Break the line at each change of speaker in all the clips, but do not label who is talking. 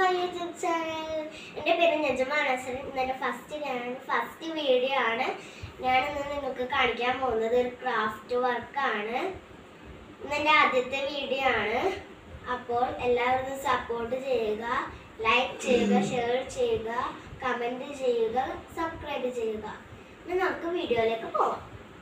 my YouTube channel എൻ്റെ പേര് നജമ നസറിൻ ഇന്നെൻ്റെ ഫസ്റ്റ് ഞാൻ ഫസ്റ്റ് വീഡിയോ ആണ് ഞാനിന്ന് നിങ്ങൾക്ക് കാണിക്കാൻ പോകുന്നത് ഒരു ക്രാഫ്റ്റ് വർക്കാണ് ഇന്നെൻ്റെ ആദ്യത്തെ വീഡിയോ ആണ് അപ്പോൾ എല്ലാവരും സപ്പോർട്ട് ചെയ്യുക ലൈക്ക് ചെയ്യുക ഷെയർ ചെയ്യുക കമൻറ്റ് ചെയ്യുക സബ്സ്ക്രൈബ് ചെയ്യുക ഇനി നമുക്ക് വീഡിയോയിലേക്ക് പോവാം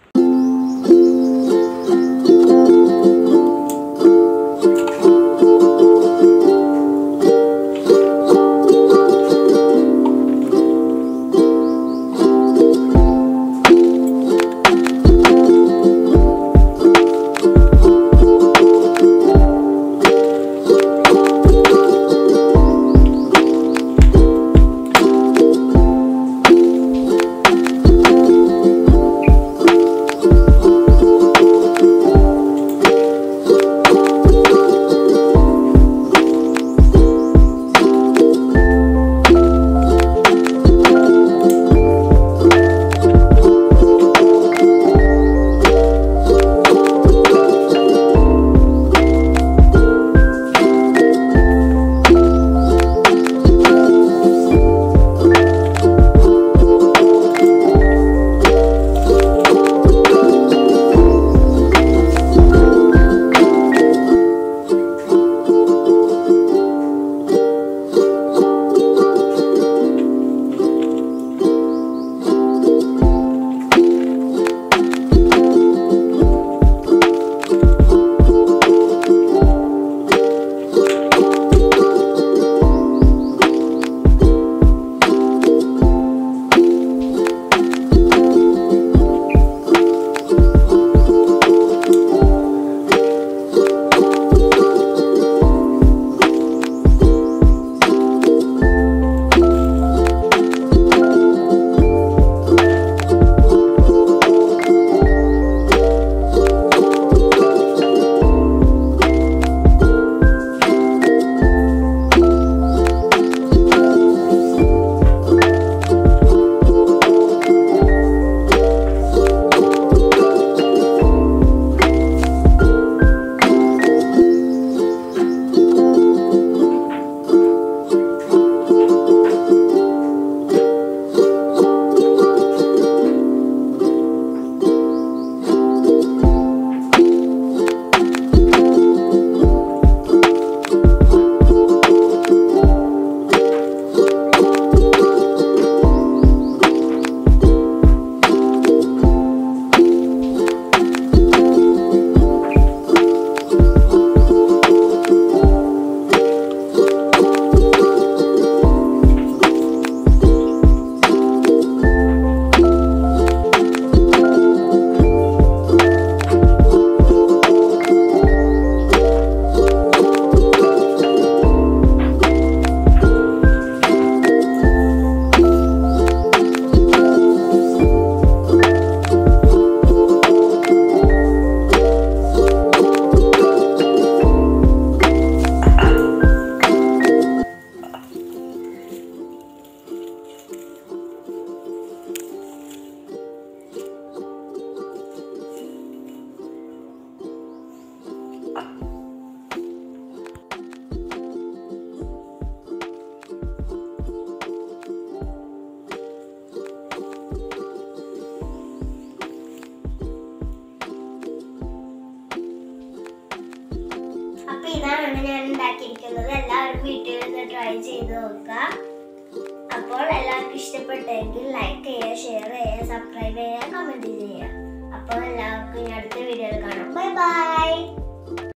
അപ്പൊ ഇതാണ് ഞാൻ ഉണ്ടാക്കിയിരിക്കുന്നത് എല്ലാവരും വീട്ടിൽ നിന്ന് ട്രൈ ചെയ്ത് നോക്കുക അപ്പോൾ എല്ലാവർക്കും ഇഷ്ടപ്പെട്ടെങ്കിൽ ലൈക്ക് ചെയ്യുക ഷെയർ ചെയ്യുക സബ്സ്ക്രൈബ് ചെയ്യുക കമന്റ് ചെയ്യുക അപ്പോൾ എല്ലാവർക്കും ഇനി അടുത്ത വീഡിയോയിൽ കാണാം ബൈ ബൈ